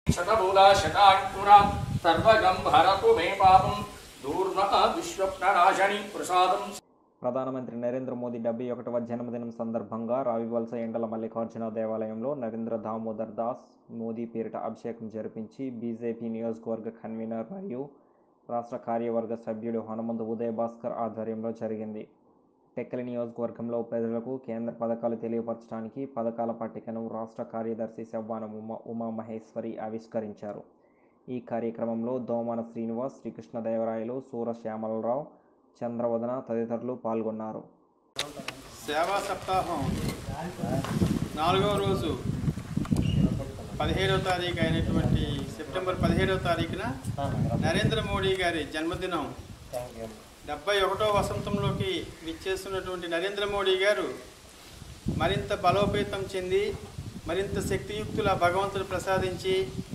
శతమూలా శతాంకురా సర్వగం భరతు మే పాపం దూర్ణ విశ్వప్ననాశని ప్రసాదం ప్రధానమంత్రి నరేంద్ర మోదీ డెబ్బై ఒకటవ జన్మదినం సందర్భంగా రావివలస ఎండల మల్లికార్జున దేవాలయంలో నరేంద్ర దామోదర్ దాస్ మోదీ పేరిట అభిషేకం జరిపించి బీజేపీ నియోజకవర్గ కన్వీనర్ మరియు రాష్ట్ర కార్యవర్గ సభ్యుడు హనుమంతు ఉదయ్ భాస్కర్ ఆధ్వర్యంలో జరిగింది టెక్కలి నియోజకవర్గంలో ప్రజలకు కేంద్ర పథకాలు తెలియపరచడానికి పథకాల పట్టికను రాష్ట్ర కార్యదర్శి శవ్వాన ఉమా ఉమామహేశ్వరి ఆవిష్కరించారు ఈ కార్యక్రమంలో దోమన శ్రీనివాస్ శ్రీకృష్ణదేవరాయలు సూర శ్యామలరావు చంద్రవదన తదితరులు పాల్గొన్నారు సేవా సప్తాహం నాలుగవ రోజు పదిహేడవ తారీఖు అయినటువంటి సెప్టెంబర్ పదిహేడవ తారీఖున నరేంద్ర మోడీ గారి జన్మదినం డెబ్బై ఒకటో వసంతంలోకి విచ్చేస్తున్నటువంటి నరేంద్ర మోడీ గారు మరింత బలోపేతం చెంది మరింత శక్తియుక్తుల భగవంతుడు ప్రసాదించి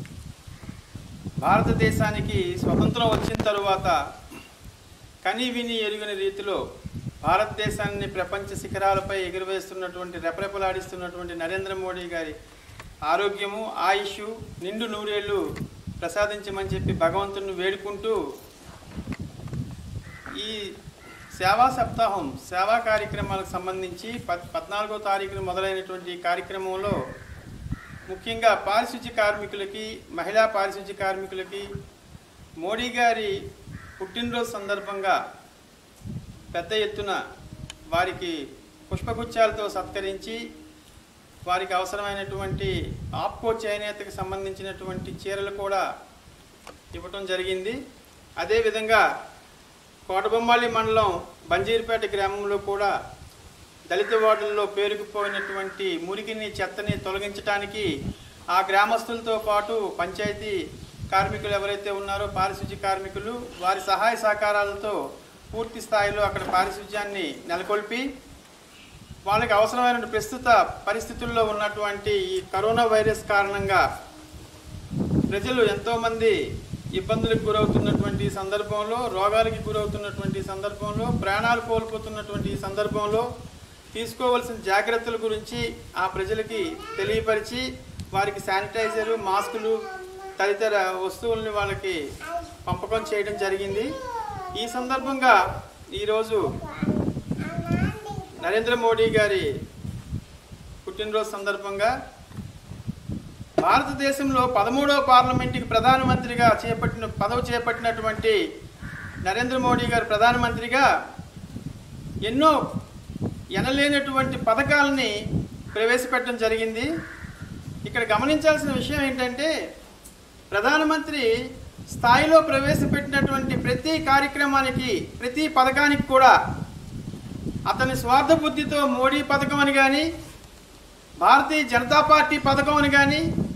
భారతదేశానికి స్వతంత్రం వచ్చిన తరువాత కని విని ఎరుగని రీతిలో భారతదేశాన్ని ప్రపంచ శిఖరాలపై ఎగురవేస్తున్నటువంటి రెపరెపలాడిస్తున్నటువంటి నరేంద్ర మోడీ గారి ఆరోగ్యము ఆయుష్ నిండు నూరేళ్లు ప్రసాదించమని చెప్పి భగవంతుని వేడుకుంటూ ఈ సేవా సప్తాహం సేవా కార్యక్రమాలకు సంబంధించి పద్ పద్నాలుగో తారీఖున మొదలైనటువంటి ఈ కార్యక్రమంలో ముఖ్యంగా పారిశుద్ధ్య కార్మికులకి మహిళా పారిశుద్ధ్య కార్మికులకి మోడీ గారి పుట్టినరోజు సందర్భంగా పెద్ద ఎత్తున వారికి పుష్పగుచ్చాలతో సత్కరించి వారికి అవసరమైనటువంటి ఆప్కో చేనేతకు సంబంధించినటువంటి చీరలు కూడా ఇవ్వటం జరిగింది అదేవిధంగా కోటబొమ్మాళి మండలం బంజీర్పేట గ్రామంలో కూడా దళిత వార్డుల్లో పేరుకుపోయినటువంటి మురికిని చెత్తని తొలగించడానికి ఆ గ్రామస్తులతో పాటు పంచాయతీ కార్మికులు ఎవరైతే ఉన్నారో పారిశుద్ధ్య కార్మికులు వారి సహాయ సహకారాలతో పూర్తి స్థాయిలో అక్కడ పారిశుధ్యాన్ని నెలకొల్పి వాళ్ళకి అవసరమైన ప్రస్తుత పరిస్థితుల్లో ఉన్నటువంటి ఈ కరోనా వైరస్ కారణంగా ప్రజలు ఎంతోమంది ఇబ్బందులకు గురవుతున్నటువంటి సందర్భంలో రోగాలకి గురవుతున్నటువంటి సందర్భంలో ప్రాణాలు కోల్పోతున్నటువంటి ఈ సందర్భంలో తీసుకోవలసిన జాగ్రత్తల గురించి ఆ ప్రజలకి తెలియపరిచి వారికి శానిటైజరు మాస్కులు తదితర వస్తువుల్ని వాళ్ళకి పంపకం చేయడం జరిగింది ఈ సందర్భంగా ఈరోజు నరేంద్ర మోడీ గారి పుట్టినరోజు సందర్భంగా భారతదేశంలో పదమూడవ పార్లమెంటుకి ప్రధానమంత్రిగా చేపట్టిన పదవి చేపట్టినటువంటి నరేంద్ర మోడీ గారు ప్రధానమంత్రిగా ఎన్నో ఎనలేనటువంటి పథకాలని ప్రవేశపెట్టడం జరిగింది ఇక్కడ గమనించాల్సిన విషయం ఏంటంటే ప్రధానమంత్రి స్థాయిలో ప్రవేశపెట్టినటువంటి ప్రతి కార్యక్రమానికి ప్రతి పథకానికి కూడా అతని స్వార్థ బుద్ధితో మోడీ పథకం అని కానీ భారతీయ జనతా పార్టీ పథకం అని కానీ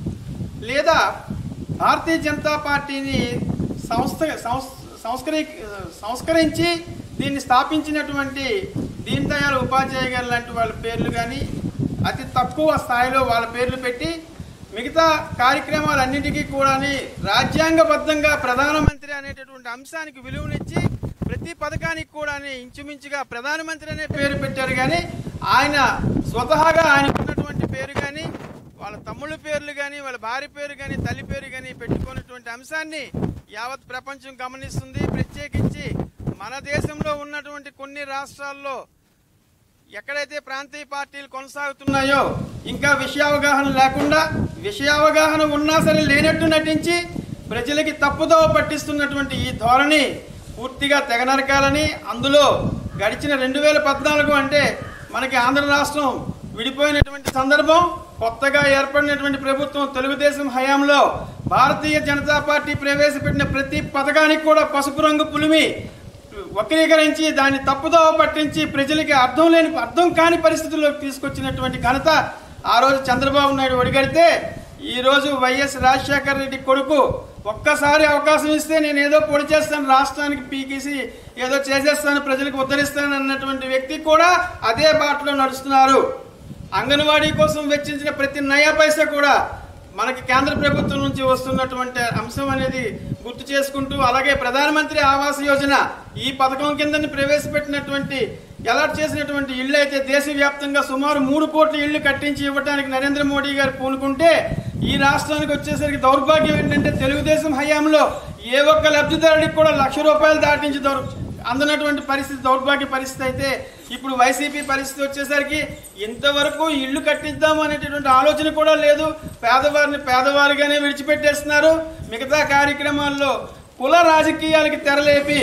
లేదా భారతీయ జనతా పార్టీని సంస్థ సంస్- సంస్కరి సంస్కరించి దీన్ని స్థాపించినటువంటి దీన్ దయాళ్ ఉపాధ్యాయ గారు లాంటి వాళ్ళ పేర్లు కానీ అతి తక్కువ స్థాయిలో వాళ్ళ పేర్లు పెట్టి మిగతా కార్యక్రమాలన్నిటికీ కూడా రాజ్యాంగబద్ధంగా ప్రధానమంత్రి అనేటటువంటి అంశానికి విలువనిచ్చి ప్రతి పథకానికి కూడా ఇంచుమించుగా ప్రధానమంత్రి అనే పేరు పెట్టారు కానీ ఆయన స్వతహాగా ఆయనకు ఉన్నటువంటి పేరు కానీ వాళ్ళ తమ్ముళ్ళ పేర్లు కానీ వాళ్ళ భార్య పేరు కానీ తల్లి పేరు కానీ పెట్టుకున్నటువంటి అంశాన్ని యావత్ ప్రపంచం గమనిస్తుంది ప్రత్యేకించి మన దేశంలో ఉన్నటువంటి కొన్ని రాష్ట్రాల్లో ఎక్కడైతే ప్రాంతీయ పార్టీలు కొనసాగుతున్నాయో ఇంకా విషయావగాహన లేకుండా విషయావగాహన ఉన్నా సరే లేనట్టు నటించి ప్రజలకి తప్పుదోవ పట్టిస్తున్నటువంటి ఈ ధోరణి పూర్తిగా తెగనరకాలని అందులో గడిచిన రెండు వేల పద్నాలుగు అంటే మనకి ఆంధ్ర రాష్ట్రం విడిపోయినటువంటి సందర్భం కొత్తగా ఏర్పడినటువంటి ప్రభుత్వం తెలుగుదేశం హయాంలో భారతీయ జనతా పార్టీ ప్రవేశపెట్టిన ప్రతి పథకానికి కూడా పసుపు రంగు పులిమి వక్రీకరించి దాన్ని తప్పుదోవ పట్టించి ప్రజలకి అర్థం లేని అర్థం కాని పరిస్థితుల్లోకి తీసుకొచ్చినటువంటి ఘనత ఆ రోజు చంద్రబాబు నాయుడు ఒడిగడితే ఈ రోజు వైఎస్ రాజశేఖర రెడ్డి కొడుకు ఒక్కసారి అవకాశం ఇస్తే నేను ఏదో పొడి చేస్తాను రాష్ట్రానికి పీకేసి ఏదో చేసేస్తాను ప్రజలకు ఉద్ధరిస్తాను అన్నటువంటి వ్యక్తి కూడా అదే బాటలో నడుస్తున్నారు అంగన్వాడీ కోసం వెచ్చించిన ప్రతి నయా పైసా కూడా మనకి కేంద్ర ప్రభుత్వం నుంచి వస్తున్నటువంటి అంశం అనేది గుర్తు చేసుకుంటూ అలాగే ప్రధానమంత్రి ఆవాస్ యోజన ఈ పథకం కిందని ప్రవేశపెట్టినటువంటి అలాట్ చేసినటువంటి ఇళ్ళు అయితే దేశవ్యాప్తంగా సుమారు మూడు కోట్ల ఇళ్లు కట్టించి ఇవ్వడానికి నరేంద్ర మోడీ గారు పూనుకుంటే ఈ రాష్ట్రానికి వచ్చేసరికి దౌర్భాగ్యం ఏంటంటే తెలుగుదేశం హయాంలో ఏ ఒక్క లబ్ధిదారుడికి కూడా లక్ష రూపాయలు దాటించి దౌర్ అందనటువంటి పరిస్థితి దౌర్భాగ్య పరిస్థితి అయితే ఇప్పుడు వైసీపీ పరిస్థితి వచ్చేసరికి ఇంతవరకు ఇల్లు కట్టిద్దాం అనేటటువంటి ఆలోచన కూడా లేదు పేదవారిని పేదవారిగానే విడిచిపెట్టేస్తున్నారు మిగతా కార్యక్రమాల్లో కుల రాజకీయాలకి తెరలేపి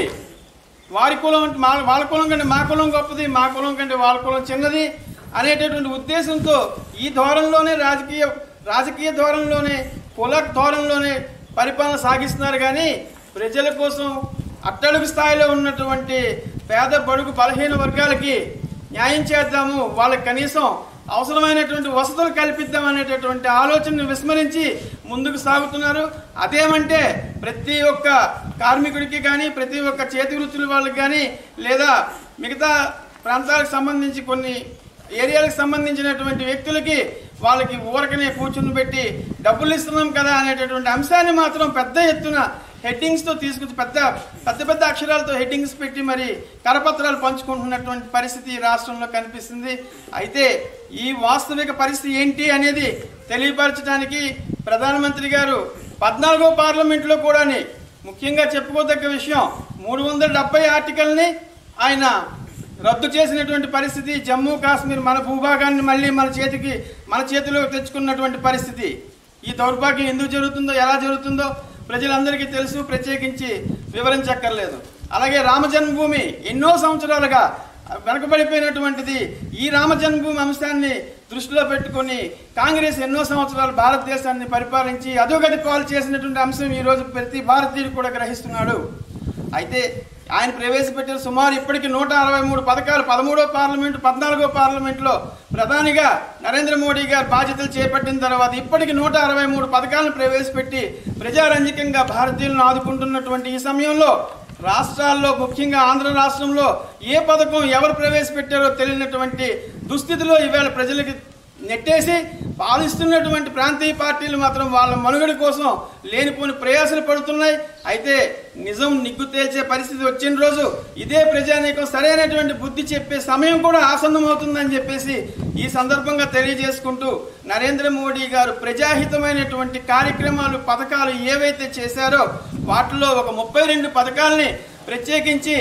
వారి కులం అంటే మా వాళ్ళ కులం కంటే మా కులం గొప్పది మా కులం కంటే వాళ్ళ కులం చిన్నది అనేటటువంటి ఉద్దేశంతో ఈ ధోరణిలోనే రాజకీయ రాజకీయ ధోరణిలోనే కుల ధోరణిలోనే పరిపాలన సాగిస్తున్నారు కానీ ప్రజల కోసం అట్టడుగు స్థాయిలో ఉన్నటువంటి పేద బడుగు బలహీన వర్గాలకి న్యాయం చేద్దాము వాళ్ళకి కనీసం అవసరమైనటువంటి వసతులు కల్పిద్దాం అనేటటువంటి ఆలోచనను విస్మరించి ముందుకు సాగుతున్నారు అదేమంటే ప్రతి ఒక్క కార్మికుడికి కానీ ప్రతి ఒక్క చేతి వృత్తుల వాళ్ళకి కానీ లేదా మిగతా ప్రాంతాలకు సంబంధించి కొన్ని ఏరియాలకు సంబంధించినటువంటి వ్యక్తులకి వాళ్ళకి ఊరకనే కూర్చుని పెట్టి డబ్బులు ఇస్తున్నాం కదా అనేటటువంటి అంశాన్ని మాత్రం పెద్ద ఎత్తున హెడ్డింగ్స్ తో తీసుకొచ్చి పెద్ద పెద్ద పెద్ద అక్షరాలతో హెడ్డింగ్స్ పెట్టి మరి కరపత్రాలు పంచుకుంటున్నటువంటి పరిస్థితి ఈ రాష్ట్రంలో కనిపిస్తుంది అయితే ఈ వాస్తవిక పరిస్థితి ఏంటి అనేది తెలియపరచడానికి ప్రధానమంత్రి గారు పద్నాలుగో పార్లమెంట్లో కూడాని ముఖ్యంగా చెప్పుకోదగ్గ విషయం మూడు వందల డెబ్బై ఆర్టికల్ని ఆయన రద్దు చేసినటువంటి పరిస్థితి జమ్మూ కాశ్మీర్ మన భూభాగాన్ని మళ్ళీ మన చేతికి మన చేతిలోకి తెచ్చుకున్నటువంటి పరిస్థితి ఈ దౌర్భాగ్యం ఎందుకు జరుగుతుందో ఎలా జరుగుతుందో ప్రజలందరికీ తెలుసు ప్రత్యేకించి వివరించక్కర్లేదు అలాగే రామ జన్మభూమి ఎన్నో సంవత్సరాలుగా వెనకబడిపోయినటువంటిది ఈ రామ జన్మభూమి అంశాన్ని దృష్టిలో పెట్టుకొని కాంగ్రెస్ ఎన్నో సంవత్సరాలు భారతదేశాన్ని పరిపాలించి అధోగతి పాలు చేసినటువంటి అంశం ఈ రోజు ప్రతి భారతీయుడు కూడా గ్రహిస్తున్నాడు అయితే ఆయన ప్రవేశపెట్టిన సుమారు ఇప్పటికి నూట అరవై మూడు పథకాలు పదమూడో పార్లమెంటు పద్నాలుగో పార్లమెంట్లో ప్రధానిగా నరేంద్ర మోడీ గారు బాధ్యతలు చేపట్టిన తర్వాత ఇప్పటికి నూట అరవై మూడు పథకాలను ప్రవేశపెట్టి ప్రజారంజకంగా భారతీయులను ఆదుకుంటున్నటువంటి ఈ సమయంలో రాష్ట్రాల్లో ముఖ్యంగా ఆంధ్ర రాష్ట్రంలో ఏ పథకం ఎవరు ప్రవేశపెట్టారో తెలియనటువంటి దుస్థితిలో ఈవేళ ప్రజలకి నెట్టేసి పాలిస్తున్నటువంటి ప్రాంతీయ పార్టీలు మాత్రం వాళ్ళ మనుగడ కోసం లేనిపోని ప్రయాసలు పడుతున్నాయి అయితే నిజం నిగ్గు తేల్చే పరిస్థితి వచ్చిన రోజు ఇదే ప్రజానీకం సరైనటువంటి బుద్ధి చెప్పే సమయం కూడా ఆసన్నమవుతుందని చెప్పేసి ఈ సందర్భంగా తెలియజేసుకుంటూ నరేంద్ర మోడీ గారు ప్రజాహితమైనటువంటి కార్యక్రమాలు పథకాలు ఏవైతే చేశారో వాటిలో ఒక ముప్పై రెండు పథకాలని ప్రత్యేకించి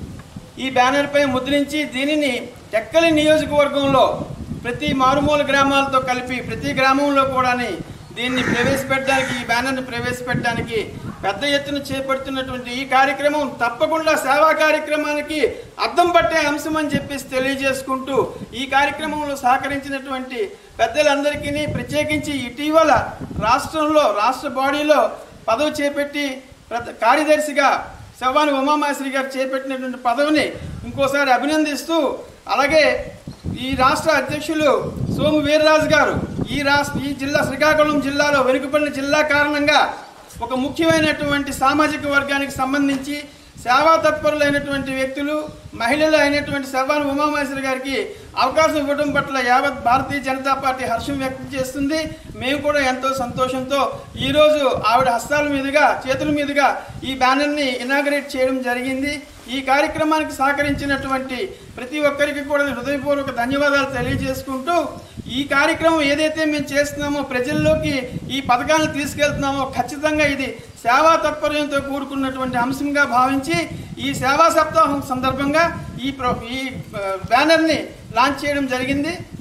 ఈ బ్యానర్ పై ముద్రించి దీనిని టెక్కలి నియోజకవర్గంలో ప్రతి మారుమూల గ్రామాలతో కలిపి ప్రతి గ్రామంలో కూడాని దీన్ని ప్రవేశపెట్టడానికి ఈ బ్యానర్ని ప్రవేశపెట్టడానికి పెద్ద ఎత్తున చేపడుతున్నటువంటి ఈ కార్యక్రమం తప్పకుండా సేవా కార్యక్రమానికి అద్దం పట్టే అంశం అని చెప్పేసి తెలియజేసుకుంటూ ఈ కార్యక్రమంలో సహకరించినటువంటి పెద్దలందరికీ ప్రత్యేకించి ఇటీవల రాష్ట్రంలో రాష్ట్ర బాడీలో పదవి చేపట్టి ప్రత- కార్యదర్శిగా శవాని ఉమామహేశ్వరి గారు చేపట్టినటువంటి పదవిని ఇంకోసారి అభినందిస్తూ అలాగే ఈ రాష్ట్ర అధ్యక్షులు సోము వీర్రాజు గారు ఈ రాష్ట్ర ఈ జిల్లా శ్రీకాకుళం జిల్లాలో వెనుకబడిన జిల్లా కారణంగా ఒక ముఖ్యమైనటువంటి సామాజిక వర్గానికి సంబంధించి సేవా తత్పరులైనటువంటి వ్యక్తులు మహిళలు అయినటువంటి శర్వాణి ఉమామహేశ్వరి గారికి అవకాశం ఇవ్వడం పట్ల యావత్ భారతీయ జనతా పార్టీ హర్షం వ్యక్తం చేస్తుంది మేము కూడా ఎంతో సంతోషంతో ఈరోజు ఆవిడ హస్తాల మీదుగా చేతుల మీదుగా ఈ బ్యానర్ని ఇనాగరేట్ చేయడం జరిగింది ఈ కార్యక్రమానికి సహకరించినటువంటి ప్రతి ఒక్కరికి కూడా నేను హృదయపూర్వక ధన్యవాదాలు తెలియజేసుకుంటూ ఈ కార్యక్రమం ఏదైతే మేము చేస్తున్నామో ప్రజల్లోకి ఈ పథకాలను తీసుకెళ్తున్నామో ఖచ్చితంగా ఇది సేవా తత్పర్యంతో కూడుకున్నటువంటి అంశంగా భావించి ఈ సేవా సప్తాహం సందర్భంగా ఈ ప్ర ఈ ఆ, బ్యానర్ని లాంచ్ చేయడం జరిగింది